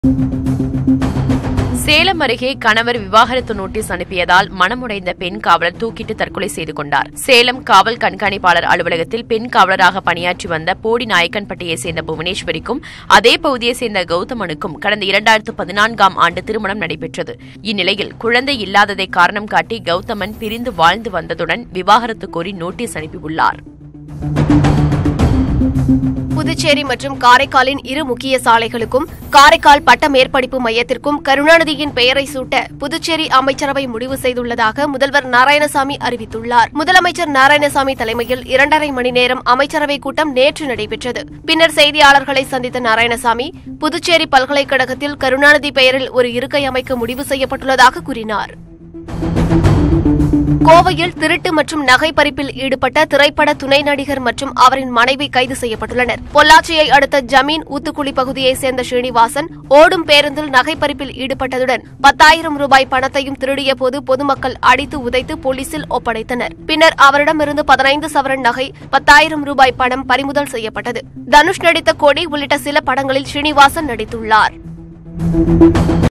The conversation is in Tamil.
சேலம் அருகே கணவர் விவாகரத்து நோட்டீஸ் அனுப்பியதால் மனமுடைந்த பெண் காவலர் தூக்கிட்டு தற்கொலை செய்து கொண்டார் சேலம் காவல் கண்காணிப்பாளர் அலுவலகத்தில் பெண் காவலராக பணியாற்றி வந்த போடி நாயக்கன்பட்டியை சேர்ந்த புவனேஸ்வரிக்கும் அதே பகுதியை சேர்ந்த கௌதமனுக்கும் கடந்த இரண்டாயிரத்து பதினான்காம் ஆண்டு திருமணம் நடைபெற்றது இந்நிலையில் குழந்தை இல்லாததை காரணம் காட்டி கௌதமன் பிரிந்து வாழ்ந்து வந்ததுடன் விவாகரத்து கோரி நோட்டீஸ் அனுப்பியுள்ளார் புதுச்சேரி மற்றும் காரைக்காலின் இரு முக்கிய சாலைகளுக்கும் காரைக்கால் பட்ட மேற்படிப்பு மையத்திற்கும் கருணாநிதியின் பெயரை சூட்ட புதுச்சேரி அமைச்சரவை முடிவு செய்துள்ளதாக முதல்வர் நாராயணசாமி அறிவித்துள்ளார் முதலமைச்சர் நாராயணசாமி தலைமையில் இரண்டரை மணி நேரம் அமைச்சரவை கூட்டம் நேற்று நடைபெற்றது பின்னர் செய்தியாளர்களை சந்தித்த நாராயணசாமி புதுச்சேரி பல்கலைக்கழகத்தில் கருணாநிதி பெயரில் ஒரு இருக்கை அமைக்க முடிவு செய்யப்பட்டுள்ளதாக கூறினார் கோவையில் திருட்டு மற்றும் நகை பறிப்பில் ஈடுபட்ட திரைப்பட துணை நடிகர் மற்றும் அவரின் மனைவி கைது செய்யப்பட்டுள்ளனர் பொள்ளாச்சியை அடுத்த ஜமீன் ஊத்துக்குளி பகுதியைச் சேர்ந்த ஸ்ரீனிவாசன் ஓடும் பேருந்தில் நகை பறிப்பில் ஈடுபட்டதுடன் பத்தாயிரம் ரூபாய் பணத்தையும் திருடிய போது பொதுமக்கள் அடித்து உதைத்து போலீசில் ஒப்படைத்தனர் பின்னர் அவரிடமிருந்து பதினைந்து சவரன் நகை பத்தாயிரம் ரூபாய் பணம் பறிமுதல் செய்யப்பட்டது தனுஷ் நடித்த கொடி உள்ளிட்ட சில படங்களில் ஸ்ரீனிவாசன் நடித்துள்ளார்